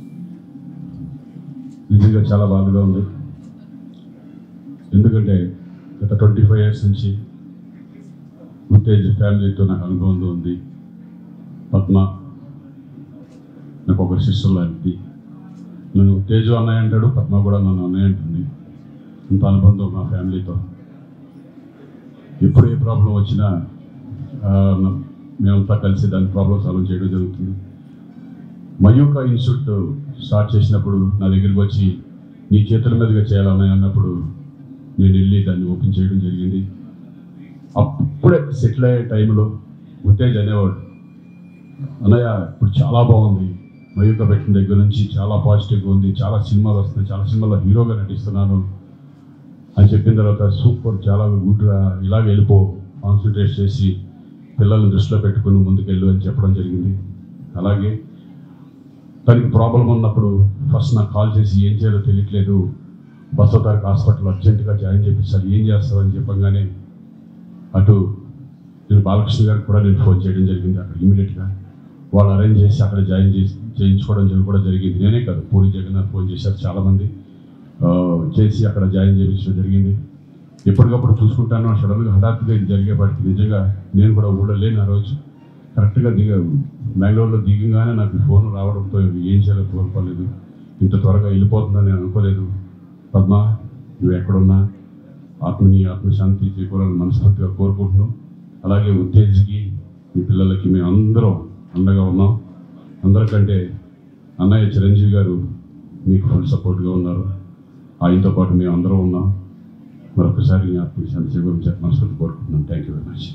Speaker 3: నిజంగా చాలా బాధగా ఉంది ఎందుకంటే గత ట్వంటీ ఫైవ్ ఇయర్స్ నుంచి ఉత్తేజ్ ఫ్యామిలీతో నాకు అనుభవం ఉంది పద్మ నాకు ఒక సిస్టర్ లాంటిది నన్ను ఉత్తేజు అన్నయ్య అంటాడు పద్మ కూడా నన్ను అన్నయ్య అంటుంది ఇంత అనుబంధం మా ఫ్యామిలీతో ఎప్పుడు ఏ ప్రాబ్లం వచ్చినా ఆ, న- మేమంతా కలిసి దాని ప్రాబ్లం సాల్వ్ చేయడం జరుగుతుంది మయూక ఇన్స్టిట్యూట్ స్టార్ట్ చేసినప్పుడు నా దగ్గరికి వచ్చి నీ చేతుల మీదుగా చేయాలని అన్నప్పుడు నేను వెళ్ళి దాన్ని ఓపెన్ చేయడం జరిగింది అప్పుడే సెటిల్ అయ్యే టైంలో ఉత్తేజ్ అనేవాడు అన్నయ్య ఇప్పుడు చాలా బాగుంది మయూక పెట్టిన దగ్గర నుంచి చాలా పాజిటివ్గా ఉంది చాలా సినిమాలు వస్తున్నాయి చాలా సినిమాలో హీరోగా నటిస్తున్నాను అని చెప్పిన తర్వాత సూపర్ చాలా గుడ్గా ఇలా వెళ్ళిపో కాన్సన్ట్రేట్ చేసి పిల్లల్ని దృష్టిలో పెట్టుకుని ముందుకెళ్ళు అని చెప్పడం జరిగింది అలాగే తనకి ప్రాబ్లం ఉన్నప్పుడు ఫస్ట్ నాకు కాల్ చేసి ఏం చేయాలో తెలియట్లేదు బసవ తారక్ హాస్పిటల్ అర్జెంటుగా జాయిన్ చేపిస్తారు ఏం చేస్తావని చెప్పగానే అటు నేను బాలకృష్ణ గారికి కూడా నేను ఫోన్ చేయడం జరిగింది అక్కడ ఇమీడియట్గా వాళ్ళు అరేంజ్ చేసి అక్కడ జాయిన్ చేసి చేయించుకోవడం జరి- కూడా జరిగింది నేనే కాదు పూరి జగన్నాథ్ ఫోన్ చేశారు చాలామంది ఆ, చేసి అక్కడ జాయిన్ చేయించడం జరిగింది ఎప్పటికప్పుడు చూసుకుంటాను సడన్గా హఠాత్తుగా ఇది జరిగేపాటికి నిజంగా నేను కూడా ఊళ్ళో లేను ఆ రోజు కరెక్ట్గా దిగ బెంగళూరులో దిగగానే నాకు ఫోన్ రావడంతో ఏం చేయాలో కోరుకోలేదు ఇంత త్వరగా వెళ్ళిపోతుందని నేను అనుకోలేదు పద్మ నువ్వు ఎక్కడున్నా ఆత్మని ఆత్మశాంతి చేకూరాలని మనస్ఫూర్తిగా కోరుకుంటున్నాం అలాగే ఉత్తేజ్కి మీ పిల్లలకి మేము అందరం అండగా ఉన్నాం అందరికంటే అన్నయ్య చిరంజీవి గారు మీకు ఫుల్ సపోర్ట్గా ఉన్నారు ఆయనతో పాటు మేము అందరం ఉన్నాం మరొకసారి మీ ఆత్మశాంతి చేకూరించాలని మనస్ఫూర్తి కోరుకుంటున్నాం thank you very much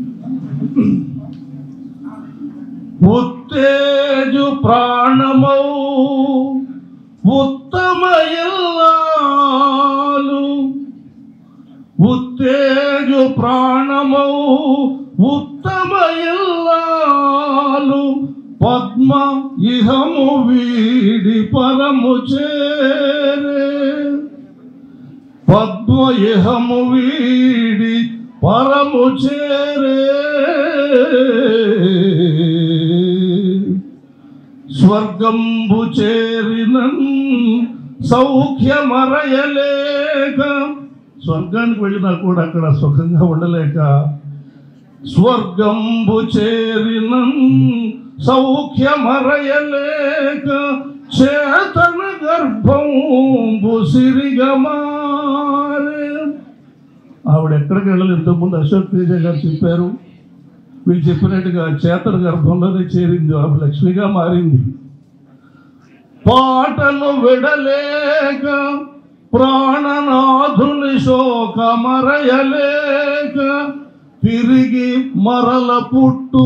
Speaker 2: Uttej ప్రాణమౌ ఉత్తమ ఇల్లాలు ఉత్తేజు ప్రాణమౌ ఉత్తమ ఇల్లాలు పద్మ ఇహము వీడి పరము చేరే పద్మ ఇహము వీడి పరము చేరే స్వర్గంబు చేరినన్ సౌఖ్యమరయలేక స్వర్గానికి వెళ్ళినా కూడా అక్కడ సుఖంగా ఉండలేక స్వర్గంబు చేరినన్ సౌఖ్యమరయలేక చేతన గర్భంబు సిరిగమారే ఆవిడ ఎక్కడికి వెళ్ళలేదు ఇంతకుముందు అశోక్ తేజ గారు చెప్పారు వీళ్ళు చెప్పినట్టుగా చేతన గర్భంలోనే చేరింది ఆమె లక్ష్మిగా మారింది పాటను విడలేక ప్రాణనాథుని శోకమరయలేక తిరిగి మరల పుట్టు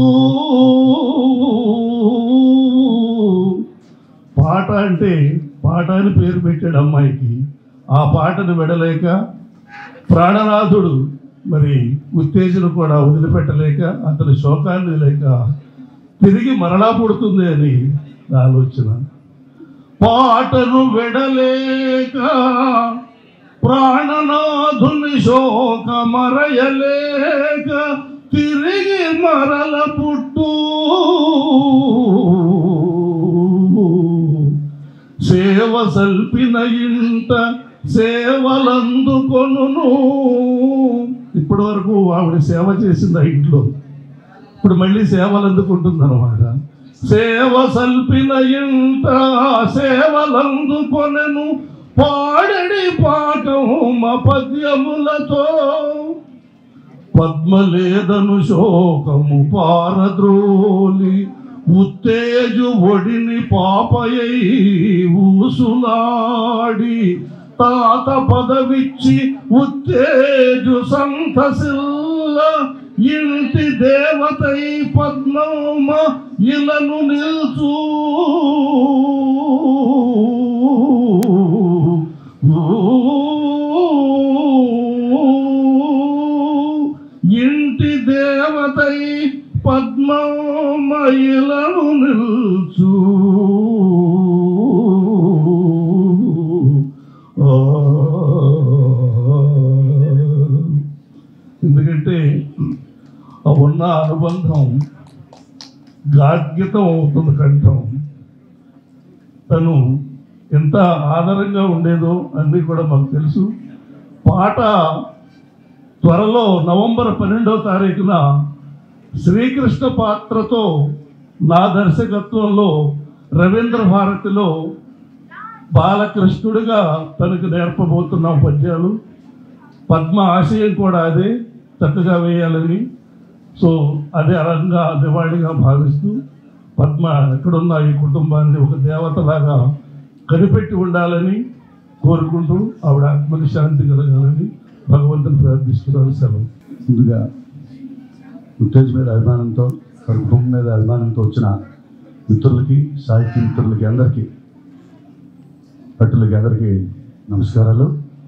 Speaker 2: పాట అంటే పాట అని పేరు పెట్టాడు అమ్మాయికి ఆ పాటను విడలేక ప్రాణనాథుడు మరి ఉత్తేజను కూడా వదిలిపెట్టలేక అతని శోకాన్ని లేక తిరిగి మరలా పుడుతుంది అని నా ఆలోచన పాటను విడలేక ప్రాణనాథుని శోక మరయలేక తిరిగి మరల పుట్టు సేవ సల్పిన ఇంట సేవలందుకొనును ఇప్పటి వరకు ఆవిడ సేవ చేసింది ఆ ఇంట్లో ఇప్పుడు మళ్ళీ సేవలు అందుకుంటుంది అనమాట సేవ సల్పిన ఇంట సేవలందుకొనెను పాడడి పాఠమ పద్యములతో పద్మలేదను శోకము పారద్రోలి ఉత్తేజు ఒడిని పాపయై ఊసులాడి తాత పదవిచ్చి ఉత్తేజు సంతసిల్ల ఇంటి దేవతై పద్మమ ఇలను నిల్చు ఇంటి దేవతై పద్మమ ఇలను నిల్చు
Speaker 5: ఉన్న అనుబంధం గాద్యతం అవుతుంది కంఠం తను ఎంత ఆదరంగా ఉండేదో అన్నీ కూడా మాకు తెలుసు పాట త్వరలో నవంబర్ పన్నెండవ తారీఖున శ్రీకృష్ణ పాత్రతో నా దర్శకత్వంలో రవీంద్ర భారతిలో బాలకృష్ణుడిగా తనకు నేర్పబోతున్నాం పద్యాలు పద్మ ఆశయం కూడా అదే చక్కగా వేయాలని సో అదే అరంగా దివాళిగా భావిస్తూ పద్మ ఎక్కడున్న ఈ కుటుంబాన్ని ఒక దేవతలాగా కనిపెట్టి ఉండాలని కోరుకుంటూ ఆవిడ ఆత్మకి శాంతి కలగాలని భగవంతుని ప్రార్థిస్తున్నాను సెలవు
Speaker 9: ముందుగా ఉత్తేజ్ మీద అభిమానంతో వారి కుటుంబం మీద అభిమానంతో వచ్చిన మిత్రులకి సాహిత్య మిత్రులకి అందరికీ భట్టులకి అందరికీ నమస్కారాలు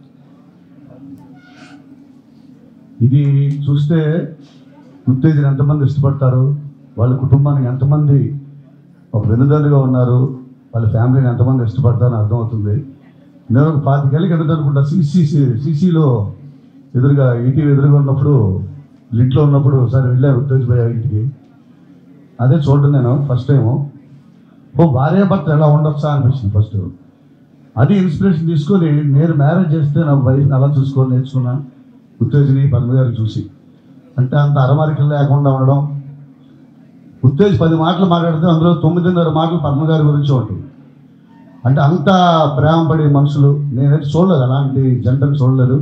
Speaker 9: ఇది చూస్తే ఉత్తేజన ఎంతమంది ఇష్టపడతారు వాళ్ళ కుటుంబానికి ఎంతమంది ఒక వెనుదలుగా ఉన్నారు వాళ్ళ ఫ్యామిలీని ఎంతమంది ఇష్టపడతారని అర్థమవుతుంది నేను ఒక పాతికేళ్ళకి ఎదురు అనుకుంటా సిసిసి సిసిలో ఎదురుగా ఈటీవీ ఎదురుగా ఉన్నప్పుడు లింట్లో ఉన్నప్పుడు ఒకసారి వెళ్ళాను ఉత్తేజ్ భయ్య ఇంటికి అదే చూడడం నేను ఫస్ట్ టైము ఓ భార్య భర్త ఎలా ఉండొచ్చా అనిపించింది ఫస్ట్ అది ఇన్స్పిరేషన్ తీసుకొని నేను మ్యారేజ్ చేస్తే నా వైఫ్ని అలా చూసుకొని నేర్చుకున్నాను ఉత్తేజ్ని పద్మ గారిని చూసి అంటే అంత అరమరికలు లేకుండా ఉండడం ఉత్తేజ్ పది మాటలు మాట్లాడితే అందులో తొమ్మిదిన్నర మాటలు పద్మ గారి గురించి ఉంటుంది అంటే అంత ప్రేమ పడే మనుషులు నేనైతే చూడలేదు అలాంటి జంటను చూడలేదు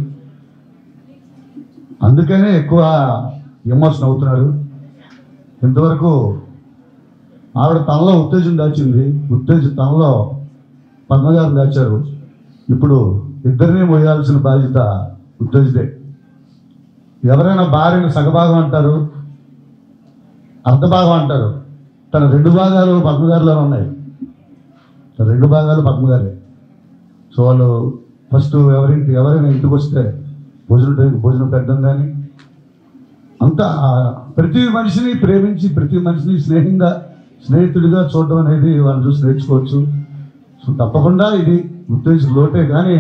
Speaker 9: అందుకనే ఎక్కువ ఎమోషన్ అవుతున్నాడు ఇంతవరకు ఆవిడ తనలో ఉత్తేజం దాచింది ఉత్తేజ తనలో పద్మగారు దాచారు ఇప్పుడు ఇద్దరిని మోయాల్సిన బాధ్యత ఉత్తేజదే ఎవరైనా భార్యను సగభాగం అంటారు అర్ధభాగం అంటారు తన రెండు భాగాలు పద్మగారిలో ఉన్నాయి తన రెండు భాగాలు పద్మగారే సో వాళ్ళు ఫస్ట్ ఎవరింటి ఎవరైనా ఇంటికి వస్తే భోజనం టైంకి భోజనం పెట్టడం కానీ అంతా ఆ, ప్రతి మనిషిని ప్రేమించి ప్రతి మనిషిని స్నేహంగా స్నేహితుడిగా చూడడం అనేది వాళ్ళని చూసి నేర్చుకోవచ్చు సో తప్పకుండా ఇది ఉత్తేజ లోటే కానీ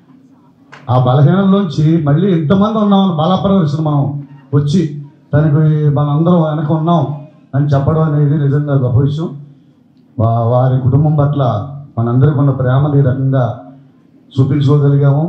Speaker 9: ఆ బలహీనంలోంచి మళ్ళీ ఇంతమంది ఉన్నామని బలప్రదర్శన మనం వచ్చి తనకి మనందరం వెనక ఉన్నాం అని చెప్పడం అనేది నిజంగా గొప్ప విషయం వా- వారి కుటుంబం పట్ల మనందరికి ఉన్న ప్రేమని ఈ రకంగా చూపించుకోగలిగాము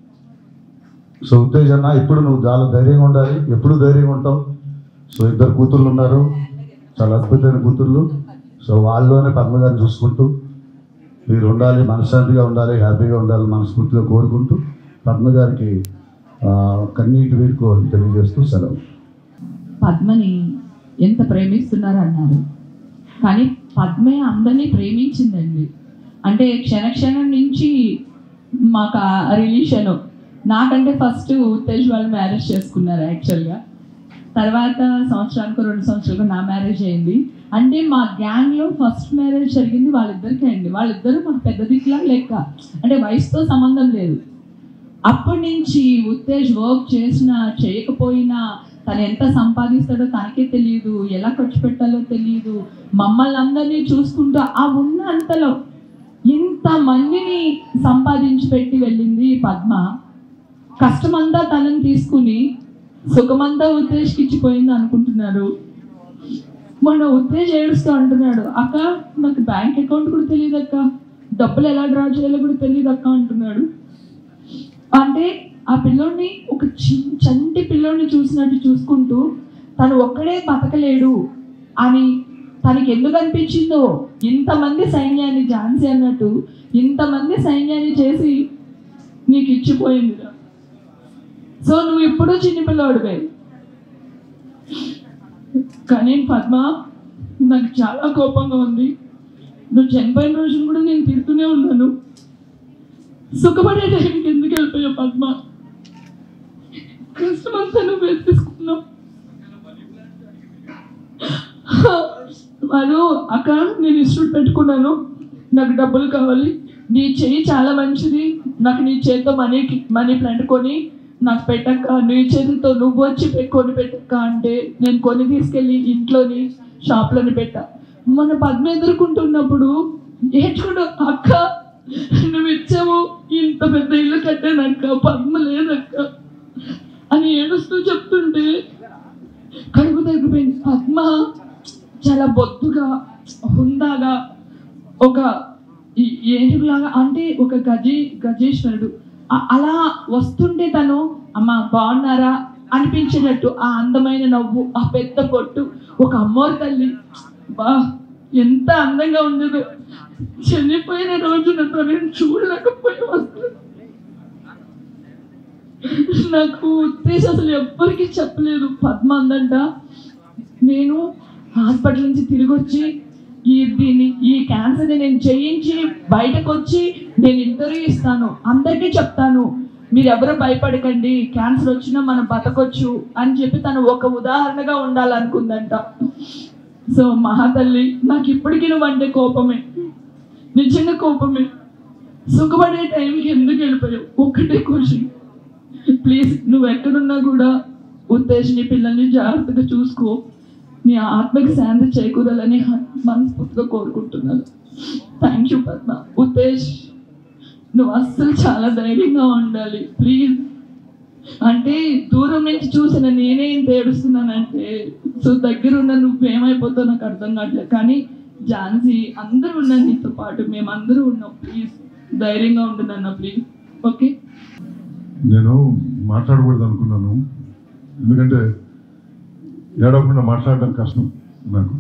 Speaker 9: సో ఉత్తేజన్న ఇప్పుడు నువ్వు చాలా ధైర్యంగా ఉండాలి ఎప్పుడు ధైర్యంగా ఉంటావు సో ఇద్దరు కూతుర్లు ఉన్నారు చాలా అద్భుతమైన కూతుర్లు సో వాళ్ళలోనే పద్మగారిని చూసుకుంటూ మీరు ఉండాలి మనశ్శాంతిగా ఉండాలి హ్యాపీగా ఉండాలి మనస్ఫూర్తిగా కోరుకుంటూ పద్మ గారికి ఆ, కన్నీటి వీడుకోవాలి తెలియజేస్తూ సెలవు
Speaker 8: పద్మని ఎంత ప్రేమిస్తున్నారు అన్నారు కానీ పద్మే అందరినీ ప్రేమించిందండి అంటే క్షణ క్షణం నుంచి మాకు ఆ రిలేషన్ నాకంటే ఫస్ట్ ఉత్తేజ్ వాళ్ళు మ్యారేజ్ చేసుకున్నారు యాక్చువల్గా తర్వాత సంవత్సరానికి రెండు సంవత్సరాలకు నా మ్యారేజ్ అయింది అంటే మా గ్యాంగ్లో ఫస్ట్ మ్యారేజ్ జరిగింది వాళ్ళిద్దరికే అండి వాళ్ళిద్దరూ మాకు పెద్ద దిక్కులా లెక్క అంటే వయసుతో సంబంధం లేదు అప్పటి నుంచి ఉత్తేజ్ వర్క్ చేసినా చేయకపోయినా తను ఎంత సంపాదిస్తాడో తనకే తెలియదు ఎలా ఖర్చు పెట్టాలో తెలియదు మమ్మల్ని అందరినీ చూసుకుంటూ ఆ ఉన్న అంతలో ఇంత మందిని సంపాదించి పెట్టి వెళ్ళింది ఈ పద్మ కష్టమంతా తనని తీసుకుని సుఖమంతా ఉత్తేజ్కి ఇచ్చిపోయింది అనుకుంటున్నారు మన ఉత్తేజ్ ఏడుస్తూ అంటున్నాడు అక్క నాకు బ్యాంక్ అకౌంట్ కూడా తెలియదు అక్క డబ్బులు ఎలా డ్రా చేయాలో కూడా తెలియదు అక్క అంటున్నాడు అంటే ఆ పిల్లోడిని ఒక చి- చంటి పిల్లోడిని చూసినట్టు చూసుకుంటూ తను ఒక్కడే బతకలేడు అని తనకి ఎందుకు అనిపించిందో ఇంతమంది సైన్యాన్ని ఝాన్సీ అన్నట్టు ఇంతమంది సైన్యాన్ని చేసి నీకు ఇచ్చిపోయింది సో నువ్వు ఇప్పుడు చిన్న పిల్లోడివే కానీ పద్మ నాకు చాలా కోపంగా ఉంది నువ్వు చనిపోయిన రోజున కూడా నేను తిడుతూనే ఉన్నాను సుఖపడే టైంకి ఎందుకు వెళ్ళిపోయావు పద్మ కష్టమంతా నువ్వు తీసుకున్నావు వాడు అక్క నేను ఇన్స్టిట్యూట్ పెట్టుకున్నాను నాకు డబ్బులు కావాలి నీ చెయ్యి చాలా మంచిది నాకు నీ చేతితో మనీ మనీ ప్లాంట్ కొని నాకు పెట్టక్క నీ చేతితో నువ్వు వచ్చి పె- కొని పెట్టక్క అంటే నేను కొని తీసుకెళ్ళి ఇంట్లోని షాప్లోని పెట్టా మన పద్మ ఎదుర్కొంటున్నప్పుడు ఏడ్చుకుంటూ అక్క నువ్వు ఇచ్చావు ఇంత పెద్ద ఇల్లు కట్టానక్క పద్మ లేదక్క అని ఏడుస్తూ చెప్తుంటే కడుపు తగ్గిపోయింది
Speaker 10: ఒక ఈ- ఏనుగులాగా అంటే ఒక గజే గజేశ్వరుడు అ- అలా వస్తుంటే తను అమ్మ బాగున్నారా అనిపించేటట్టు ఆ అందమైన నవ్వు ఆ పెద్ద పొట్టు ఒక అమ్మోరు తల్లి బా ఎంత అందంగా ఉండదు చనిపోయిన రోజున తనని చూడలేకపోయి వస్తుంది నాకు ఉద్దేశం అసలు ఎవ్వరికి చెప్పలేదు పద్మ అందంట నేను హాస్పిటల్ నుంచి తిరిగి వచ్చి ఈ దీన్ని ఈ క్యాన్సర్ని నేను చేయించి బయటకు వచ్చి నేను ఇంటర్వ్యూ ఇస్తాను అందరికీ చెప్తాను మీరు ఎవరు భయపడకండి క్యాన్సర్ వచ్చినా మనం బతకొచ్చు అని చెప్పి తను ఒక ఉదాహరణగా ఉండాలనుకుందంట సో మహాతల్లి నాకు ఇప్పటికీ నువ్వు అంటే కోపమే నిజంగా కోపమే సుఖపడే టైంకి ఎందుకు వెళ్ళిపోయావు ఒక్కటే క్వశ్చన్ ప్లీజ్ నువ్వు ఎక్కడున్నా కూడా ఉత్తేజ్ నీ పిల్లల్ని జాగ్రత్తగా చూసుకో నీ ఆత్మకి శాంతి చేకూరాలని మనస్ఫూర్తిగా కోరుకుంటున్నాను థ్యాంక్ యూ పద్మ ఉత్తేజ్ నువ్వు అస్సలు చాలా ధైర్యంగా ఉండాలి ప్లీజ్ అంటే దూరం నుంచి చూసిన నేనే ఇంత ఏడుస్తున్నానంటే సో దగ్గర ఉన్న నువ్వేమైపోతావు నాకు అర్థం కావట్లేదు కానీ ఝాన్సీ అందరూ ఉన్నారు నీతో పాటు మేమందరూ ఉన్నాం ప్లీజ్ ధైర్యంగా ఉంటున్నా ప్లీజ్ ఓకే
Speaker 11: నేను మాట్లాడకూడదు అనుకున్నాను ఎందుకంటే ఏడవకుండా మాట్లాడడం కష్టం నాకు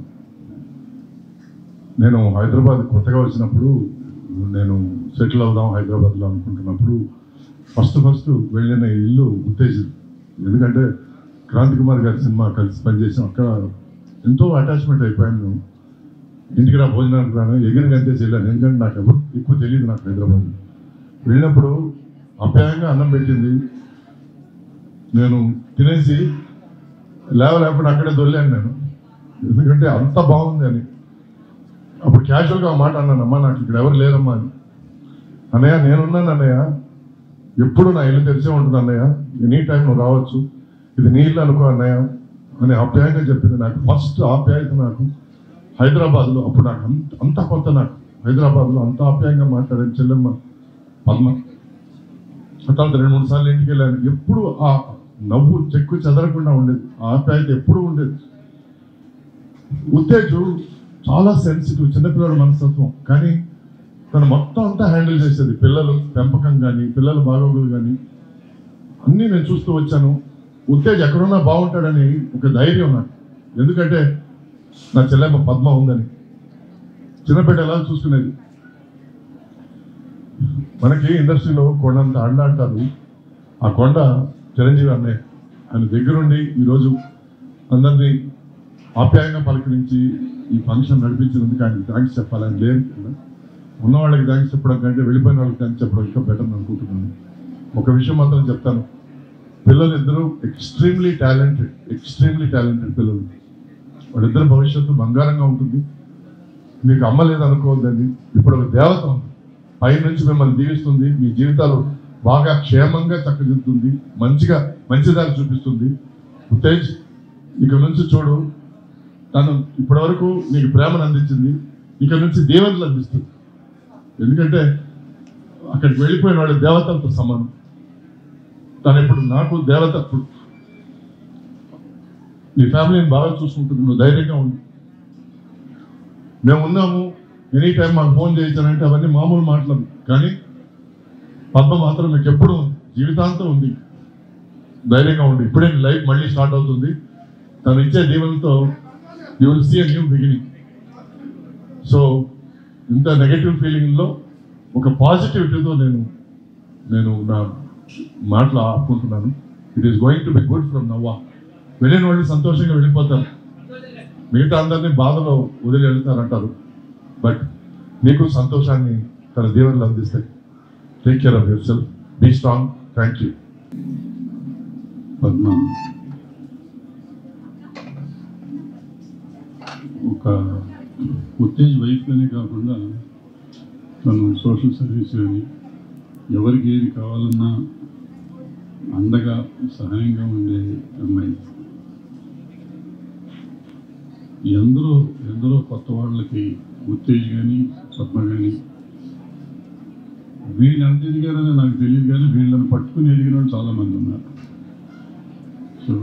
Speaker 11: నేను హైదరాబాద్ కొత్తగా వచ్చినప్పుడు నేను సెటిల్ అవుదాం హైదరాబాద్లో అనుకుంటున్నప్పుడు ఫస్ట్ ఫస్ట్ వెళ్ళిన ఇల్లు ఉత్తేజం ఎందుకంటే క్రాంతి కుమార్ గారి సినిమా కలిసి పనిచేసాం అక్కడ ఎంతో అటాచ్మెంట్ అయిపోయాను ఇంటికి రా భోజనానికి రాను ఎగిరి గంతేసి వెళ్ళాను ఎందుకంటే నాకు ఎవరు ఎక్కువ తెలియదు నాకు హైదరాబాద్ వెళ్ళినప్పుడు అప్యాయంగా అన్నం పెట్టింది నేను తినేసి లేవలేకపోతే అక్కడే దొల్లాను నేను ఎందుకంటే అంత బాగుంది అని అప్పుడు క్యాజువల్గా ఆ మాట అన్నాను అమ్మా నాకు ఇక్కడ ఎవరు లేరమ్మా అని అన్నయ్య నేనున్నాను అన్నయ్య ఎప్పుడు నా ఇల్లు తెరిచే ఉంటుంది అన్నయ్య ఎనీ టైం నువ్వు రావచ్చు ఇది నీ ఇల్లు అనుకో అన్నయ్య అని ఆప్యాయంగా చెప్పింది నాకు ఫస్ట్ ఆప్యాయత నాకు హైదరాబాద్లో అప్పుడు నాకు అంత అంత కొత్త నాకు హైదరాబాద్లో అంత ఆప్యాయంగా మాట్లాడాను చెల్లెమ్మ పద్మ ఆ తర్వాత రెండు మూడు సార్లు ఇంటికి వెళ్ళాను ఎప్పుడు ఆ నవ్వు చెక్కు చెదరకుండా ఉండేది ఆ ఆప్యాయత ఎప్పుడు ఉండేది ఉత్తేజు చాలా సెన్సిటివ్ చిన్నపిల్లల మనస్తత్వం కానీ తను మొత్తం అంతా హ్యాండిల్ చేసేది పిల్లలు పెంపకం కానీ పిల్లల బాగోగులు కానీ అన్నీ నేను చూస్తూ వచ్చాను ఉత్తేజ్ ఎక్కడున్నా బాగుంటాడని ఒక ధైర్యం నాకు ఎందుకంటే నా చెల్లెమ్మ పద్మ ఉందని చిన్నపేట ఎలా చూసుకునేది మనకి ఇండస్ట్రీలో కొండంత అండ అంటారు ఆ కొండ చిరంజీవి అన్నయ్య ఆయన దగ్గరుండి ఈరోజు అందరినీ ఆప్యాయంగా పలకరించి ఈ ఫంక్షన్ నడిపించినందుకు ఆయన థ్యాంక్స్ చెప్పాలని లేదు కదా. ఉన్న వాళ్ళకి థ్యాంక్స్ చెప్పడం కంటే వెళ్ళిపోయిన వాళ్ళకి థ్యాంక్స్ చెప్పడం ఇంకా బెటర్ అనుకుంటున్నాను ఒక విషయం మాత్రం చెప్తాను పిల్లలు ఇద్దరు ఎక్స్ట్రీమ్లీ టాలెంటెడ్ ఎక్స్ట్రీమ్లీ టాలెంటెడ్ పిల్లలు వాళ్ళిద్దరు భవిష్యత్తు బంగారంగా ఉంటుంది మీకు అమ్మ లేదు అనుకోవద్దండి ఇప్పుడు ఒక దేవత ఉంది పై నుంచి మిమ్మల్ని దీవిస్తుంది మీ జీవితాలు బాగా క్షేమంగా చక్కదిద్దుతుంది మంచిగా మంచి దారి చూపిస్తుంది ఉత్తేజ్ ఇక నుంచి చూడు తను ఇప్పటివరకు నీకు ప్రేమను అందించింది ఇక నుంచి దేవతలు అందిస్తుంది ఎందుకంటే అక్కడికి వెళ్ళిపోయిన వాళ్ళు దేవతలతో సమానం తను ఇప్పుడు నాకు దేవత ఇప్పుడు నీ ఫ్యామిలీని బాగా చూసుకుంటుంది నువ్వు ధైర్యంగా ఉంది మేము ఉన్నాము ఎనీ టైం మాకు ఫోన్ చేయించానంటే అవన్నీ మామూలు మాటలు కానీ పద్మ మాత్రం మీకు ఎప్పుడు జీవితాంతం ఉంది ధైర్యంగా ఉంది ఇప్పుడే నీ లైఫ్ మళ్ళీ స్టార్ట్ అవుతుంది తను ఇచ్చే దీవెనతో you will see a new beginning so ఇంత నెగటివ్ ఫీలింగ్లో ఒక పాజిటివిటీతో నేను నేను నా మాటలు ఆపుకుంటున్నాను it is going to be good from నవ్వా వెళ్ళిన వాళ్ళు సంతోషంగా వెళ్ళిపోతారు మిగతా అందరినీ బాధలో వదిలి వెళ్తారంటారు బట్ మీకు సంతోషాన్ని తన దేవుళ్ళు అందిస్తాయి take care of yourself be strong thank you
Speaker 12: Padma ఒక ఉత్తేజ్ వైఫ్గానే కాకుండా తను సోషల్ సర్వీస్ కానీ ఎవరికి ఏది కావాలన్నా అండగా సహాయంగా ఉండే అమ్మాయి ఎందరో ఎందరో కొత్త వాళ్ళకి ఉత్తేజ్ కానీ పద్మ కానీ వీళ్ళు ఎంత ఎదిగారని నాకు తెలియదు కానీ వీళ్ళని పట్టుకుని ఎదిగిన వాళ్ళు చాలామంది ఉన్నారు సో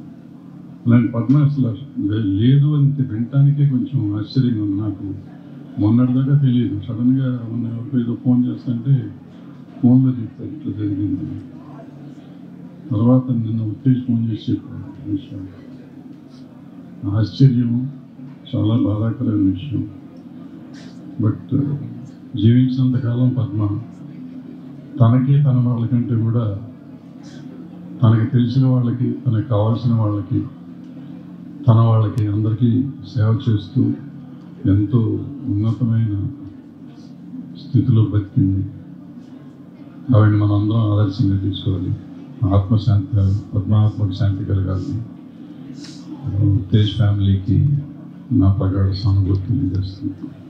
Speaker 12: అలాంటి పద్మ అసలు లే- లేదు అని వినటానికే కొంచెం ఆశ్చర్యంగా ఉంది నాకు మొన్నటిదాకా తెలియదు సడన్గా మొన్న ఎవరికో ఏదో ఫోన్ చేస్తుంటే ఫోన్లో చెప్తారు ఇట్లా జరిగింది తర్వాత నిన్న ఉత్తేజ్ ఫోన్ చేసి చెప్పాను ఈ విషయం ఆశ్చర్యం చాలా బాధాకరమైన విషయం బట్ జీవించినంతకాలం పద్మ తనకి తన వాళ్ళకంటే కూడా తనకి తెలిసిన వాళ్ళకి తనకి కావాల్సిన వాళ్ళకి తన వాళ్ళకి అందరికీ సేవ చేస్తూ ఎంతో ఉన్నతమైన స్థితిలో బతికింది ఆవిడని మనం అందరం ఆదర్శంగా తీసుకోవాలి ఆత్మశాంతి పద్మాత్మక శాంతి కలగాలి తేజ్ ఫ్యామిలీకి నా ప్రగాఢ సానుభూతి తెలియజేస్తుంది